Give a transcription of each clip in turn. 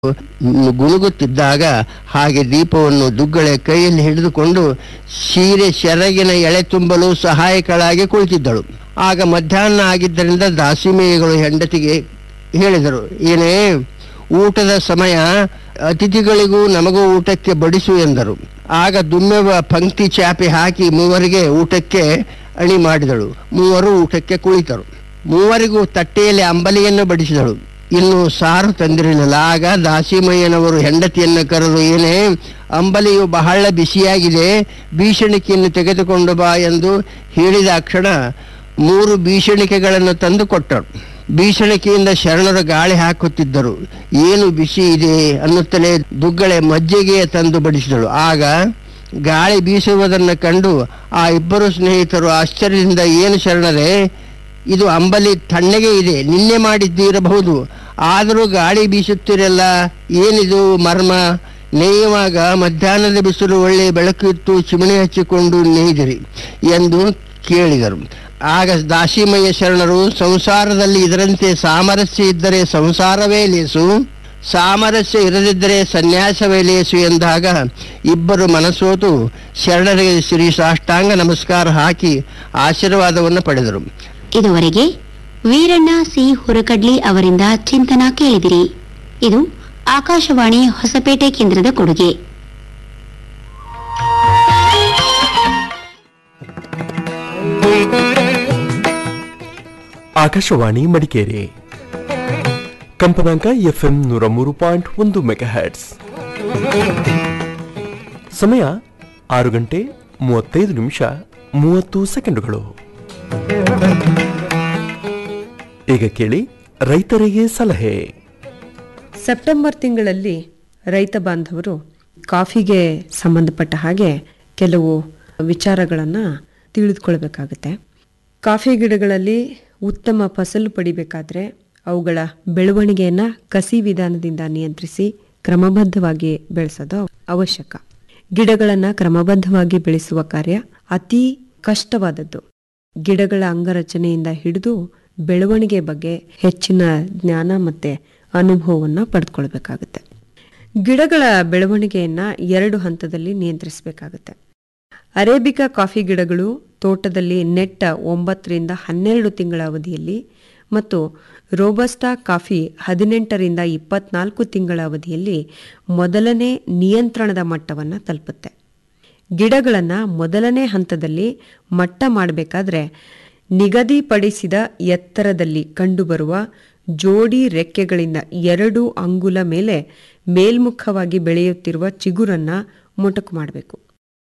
ಗುನುಗುತ್ತಿದ್ದಾಗ ಹಾಗೆ ದೀಪವನ್ನು ದುಗ್ಗಳೆ ಕೈಯಲ್ಲಿ ಹಿಡಿದುಕೊಂಡು ಸೀರೆ ಸೆರಗಿನ ಎಳೆ ತುಂಬಲು ಸಹಾಯಕಳಾಗಿ ಕುಳಿತಿದ್ದಳು ಆಗ ಮಧ್ಯಾಹ್ನ ಆಗಿದ್ದರಿಂದ ದಾಸಿಮೇಯಗಳು ಹೆಂಡತಿಗೆ ಹೇಳಿದರು ಏನೇ ಊಟದ ಸಮಯ ಅತಿಥಿಗಳಿಗೂ ನಮಗೂ ಊಟಕ್ಕೆ ಬಡಿಸು ಎಂದರು ಆಗ ದುಮ್ಮೆವ ಪಂಕ್ತಿ ಚಾಪೆ ಹಾಕಿ ಮೂವರಿಗೆ ಊಟಕ್ಕೆ ಅಣಿ ಮಾಡಿದಳು ಮೂವರು ಊಟಕ್ಕೆ ಕುಳಿತರು ಮೂವರಿಗೂ ತಟ್ಟೆಯಲ್ಲಿ ಅಂಬಲಿಯನ್ನು ಬಡಿಸಿದಳು ಇನ್ನು ಸಾರು ತಂದಿರಲಿಲ್ಲ ಆಗ ದಾಸಿಮಯ್ಯನವರು ಹೆಂಡತಿಯನ್ನು ಕರೆದು ಏನೇ ಅಂಬಲಿಯು ಬಹಳ ಬಿಸಿಯಾಗಿದೆ ಬೀಸಣಿಕೆಯನ್ನು ತೆಗೆದುಕೊಂಡು ಬಾ ಎಂದು ಹೇಳಿದ ಕ್ಷಣ ಮೂರು ಬೀಸಣಿಕೆಗಳನ್ನು ತಂದು ಕೊಟ್ಟರು ಬೀಸಣಿಕೆಯಿಂದ ಶರಣರು ಗಾಳಿ ಹಾಕುತ್ತಿದ್ದರು ಏನು ಬಿಸಿ ಇದೆ ಅನ್ನುತ್ತಲೇ ದುಗ್ಗಳೆ ಮಜ್ಜಿಗೆಯ ತಂದು ಬಡಿಸಿದಳು ಆಗ ಗಾಳಿ ಬೀಸುವುದನ್ನು ಕಂಡು ಆ ಇಬ್ಬರು ಸ್ನೇಹಿತರು ಆಶ್ಚರ್ಯದಿಂದ ಏನು ಶರಣರೇ ಇದು ಅಂಬಲಿ ತಣ್ಣಗೆ ಇದೆ ನಿನ್ನೆ ಮಾಡಿದ್ದಿರಬಹುದು ಆದರೂ ಗಾಳಿ ಬೀಸುತ್ತಿರಲ್ಲ ಏನಿದು ಮರ್ಮ ನೇಯುವಾಗ ಮಧ್ಯಾಹ್ನದ ಬಿಸಿಲು ಒಳ್ಳೆ ಬೆಳಕು ಇತ್ತು ಚಿಮಣಿ ಹಚ್ಚಿಕೊಂಡು ನೇಯ್ದಿರಿ ಎಂದು ಕೇಳಿದರು ಆಗ ದಾಸಿಮಯ್ಯ ಶರಣರು ಸಂಸಾರದಲ್ಲಿ ಇದರಂತೆ ಸಾಮರಸ್ಯ ಇದ್ದರೆ ಸಂಸಾರವೇ ಲೇಸು ಸಾಮರಸ್ಯ ಇರದಿದ್ದರೆ ಸನ್ಯಾಸವೇ ಲೇಸು ಎಂದಾಗ ಇಬ್ಬರು ಮನಸೋತು ಶರಣರಿಗೆ ಶ್ರೀ ಸಾಷ್ಟಾಂಗ ನಮಸ್ಕಾರ ಹಾಕಿ ಆಶೀರ್ವಾದವನ್ನು ಪಡೆದರು ಇದುವರೆಗೆ ವೀರಣ್ಣ ಸಿ ಹುರಕಡ್ಲಿ ಅವರಿಂದ ಚಿಂತನ ಕೇಳಿದಿರಿ ಇದು ಆಕಾಶವಾಣಿ ಹೊಸಪೇಟೆ ಕೇಂದ್ರದ ಕೊಡುಗೆ ಆಕಾಶವಾಣಿ ಮಡಿಕೇರಿ ಕಂಪನಾಂಕ ಎಫ್ಎಂ ನೂರ ಮೂರು ಪಾಯಿಂಟ್ ಒಂದು ಮೆಗಾಹ್ಯಾಟ್ಸ್ ಸಮಯ ಆರು ಗಂಟೆ ಮೂವತ್ತೈದು ನಿಮಿಷ ಮೂವತ್ತು ಸೆಕೆಂಡುಗಳು ಈಗ ಕೇಳಿ ರೈತರಿಗೆ ಸಲಹೆ ಸೆಪ್ಟೆಂಬರ್ ತಿಂಗಳಲ್ಲಿ ರೈತ ಬಾಂಧವರು ಕಾಫಿಗೆ ಸಂಬಂಧಪಟ್ಟ ಹಾಗೆ ಕೆಲವು ವಿಚಾರಗಳನ್ನು ತಿಳಿದುಕೊಳ್ಬೇಕಾಗುತ್ತೆ ಕಾಫಿ ಗಿಡಗಳಲ್ಲಿ ಉತ್ತಮ ಫಸಲು ಪಡಿಬೇಕಾದ್ರೆ ಅವುಗಳ ಬೆಳವಣಿಗೆಯನ್ನು ಕಸಿ ವಿಧಾನದಿಂದ ನಿಯಂತ್ರಿಸಿ ಕ್ರಮಬದ್ಧವಾಗಿ ಬೆಳೆಸೋದು ಅವಶ್ಯಕ ಗಿಡಗಳನ್ನು ಕ್ರಮಬದ್ಧವಾಗಿ ಬೆಳೆಸುವ ಕಾರ್ಯ ಅತಿ ಕಷ್ಟವಾದದ್ದು ಗಿಡಗಳ ಅಂಗರಚನೆಯಿಂದ ಹಿಡಿದು ಬೆಳವಣಿಗೆ ಬಗ್ಗೆ ಹೆಚ್ಚಿನ ಜ್ಞಾನ ಮತ್ತೆ ಅನುಭವವನ್ನು ಪಡೆದುಕೊಳ್ಬೇಕಾಗುತ್ತೆ ಗಿಡಗಳ ಬೆಳವಣಿಗೆಯನ್ನ ಎರಡು ಹಂತದಲ್ಲಿ ನಿಯಂತ್ರಿಸಬೇಕಾಗುತ್ತೆ ಅರೇಬಿಕಾ ಕಾಫಿ ಗಿಡಗಳು ತೋಟದಲ್ಲಿ ನೆಟ್ಟ ಒಂಬತ್ತರಿಂದ ಹನ್ನೆರಡು ತಿಂಗಳ ಅವಧಿಯಲ್ಲಿ ಮತ್ತು ರೋಬಸ್ಟಾ ಕಾಫಿ ಹದಿನೆಂಟರಿಂದ ಇಪ್ಪತ್ನಾಲ್ಕು ತಿಂಗಳ ಅವಧಿಯಲ್ಲಿ ಮೊದಲನೇ ನಿಯಂತ್ರಣದ ಮಟ್ಟವನ್ನು ತಲುಪುತ್ತೆ ಗಿಡಗಳನ್ನು ಮೊದಲನೇ ಹಂತದಲ್ಲಿ ಮಟ್ಟ ಮಾಡಬೇಕಾದ್ರೆ ನಿಗದಿಪಡಿಸಿದ ಎತ್ತರದಲ್ಲಿ ಕಂಡುಬರುವ ಜೋಡಿ ರೆಕ್ಕೆಗಳಿಂದ ಎರಡು ಅಂಗುಲ ಮೇಲೆ ಮೇಲ್ಮುಖವಾಗಿ ಬೆಳೆಯುತ್ತಿರುವ ಚಿಗುರನ್ನ ಮೊಟಕು ಮಾಡಬೇಕು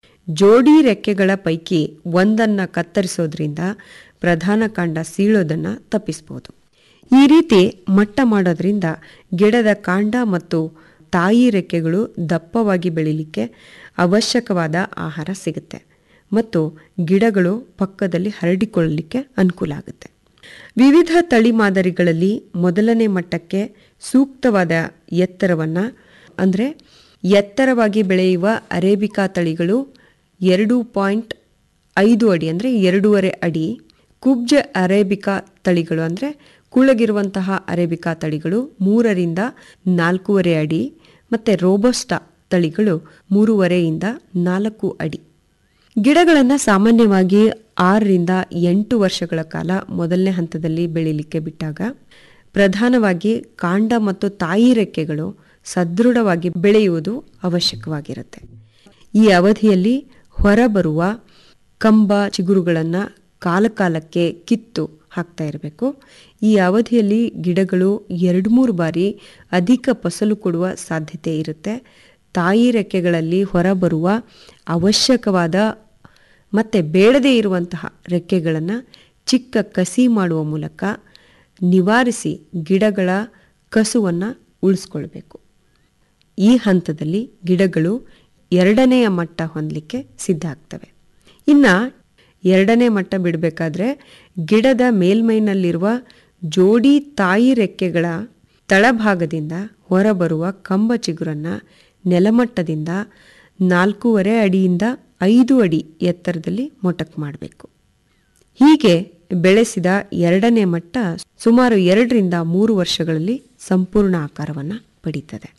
ಜೋಡಿ ರೆಕ್ಕೆಗಳ ಪೈಕಿ ಒಂದನ್ನ ಕತ್ತರಿಸೋದ್ರಿಂದ ಪ್ರಧಾನ ಕಾಂಡ ಸೀಳೋದನ್ನ ತಪ್ಪಿಸಬಹುದು ಈ ರೀತಿ ಮಟ್ಟ ಮಾಡೋದ್ರಿಂದ ಗಿಡದ ಕಾಂಡ ಮತ್ತು ತಾಯಿ ರೆಕ್ಕೆಗಳು ದಪ್ಪವಾಗಿ ಬೆಳಿಲಿಕ್ಕೆ ಅವಶ್ಯಕವಾದ ಆಹಾರ ಸಿಗುತ್ತೆ ಮತ್ತು ಗಿಡಗಳು ಪಕ್ಕದಲ್ಲಿ ಹರಡಿಕೊಳ್ಳಲಿಕ್ಕೆ ಅನುಕೂಲ ಆಗುತ್ತೆ ವಿವಿಧ ತಳಿ ಮಾದರಿಗಳಲ್ಲಿ ಮೊದಲನೇ ಮಟ್ಟಕ್ಕೆ ಸೂಕ್ತವಾದ ಎತ್ತರವನ್ನು ಅಂದರೆ ಎತ್ತರವಾಗಿ ಬೆಳೆಯುವ ಅರೇಬಿಕಾ ತಳಿಗಳು ಎರಡು ಪಾಯಿಂಟ್ ಐದು ಅಡಿ ಅಂದರೆ ಎರಡೂವರೆ ಅಡಿ ಕುಬ್ಜ ಅರೇಬಿಕಾ ತಳಿಗಳು ಅಂದರೆ ಕುಳ್ಳಗಿರುವಂತಹ ಅರೇಬಿಕಾ ತಳಿಗಳು ಮೂರರಿಂದ ನಾಲ್ಕೂವರೆ ಅಡಿ ಮತ್ತು ರೋಬೋಸ್ಟಾ ತಳಿಗಳು ಮೂರುವರೆಯಿಂದ ನಾಲ್ಕು ಅಡಿ ಗಿಡಗಳನ್ನು ಸಾಮಾನ್ಯವಾಗಿ ಆರರಿಂದ ಎಂಟು ವರ್ಷಗಳ ಕಾಲ ಮೊದಲನೇ ಹಂತದಲ್ಲಿ ಬೆಳೀಲಿಕ್ಕೆ ಬಿಟ್ಟಾಗ ಪ್ರಧಾನವಾಗಿ ಕಾಂಡ ಮತ್ತು ತಾಯಿ ರೆಕ್ಕೆಗಳು ಸದೃಢವಾಗಿ ಬೆಳೆಯುವುದು ಅವಶ್ಯಕವಾಗಿರುತ್ತೆ ಈ ಅವಧಿಯಲ್ಲಿ ಹೊರಬರುವ ಕಂಬ ಚಿಗುರುಗಳನ್ನು ಕಾಲಕಾಲಕ್ಕೆ ಕಿತ್ತು ಹಾಕ್ತಾ ಇರಬೇಕು ಈ ಅವಧಿಯಲ್ಲಿ ಗಿಡಗಳು ಎರಡು ಮೂರು ಬಾರಿ ಅಧಿಕ ಫಸಲು ಕೊಡುವ ಸಾಧ್ಯತೆ ಇರುತ್ತೆ ತಾಯಿ ರೆಕ್ಕೆಗಳಲ್ಲಿ ಹೊರಬರುವ ಅವಶ್ಯಕವಾದ ಮತ್ತು ಬೇಡದೇ ಇರುವಂತಹ ರೆಕ್ಕೆಗಳನ್ನು ಚಿಕ್ಕ ಕಸಿ ಮಾಡುವ ಮೂಲಕ ನಿವಾರಿಸಿ ಗಿಡಗಳ ಕಸುವನ್ನು ಉಳಿಸ್ಕೊಳ್ಬೇಕು ಈ ಹಂತದಲ್ಲಿ ಗಿಡಗಳು ಎರಡನೆಯ ಮಟ್ಟ ಹೊಂದಲಿಕ್ಕೆ ಸಿದ್ಧ ಆಗ್ತವೆ ಇನ್ನು ಎರಡನೇ ಮಟ್ಟ ಬಿಡಬೇಕಾದ್ರೆ ಗಿಡದ ಮೇಲ್ಮೈನಲ್ಲಿರುವ ಜೋಡಿ ತಾಯಿ ರೆಕ್ಕೆಗಳ ತಳಭಾಗದಿಂದ ಹೊರಬರುವ ಕಂಬ ಚಿಗುರನ್ನು ನೆಲಮಟ್ಟದಿಂದ ನಾಲ್ಕೂವರೆ ಅಡಿಯಿಂದ ಐದು ಅಡಿ ಎತ್ತರದಲ್ಲಿ ಮೊಟಕು ಮಾಡಬೇಕು ಹೀಗೆ ಬೆಳೆಸಿದ ಎರಡನೇ ಮಟ್ಟ ಸುಮಾರು ಎರಡರಿಂದ ಮೂರು ವರ್ಷಗಳಲ್ಲಿ ಸಂಪೂರ್ಣ ಆಕಾರವನ್ನು ಪಡೀತದೆ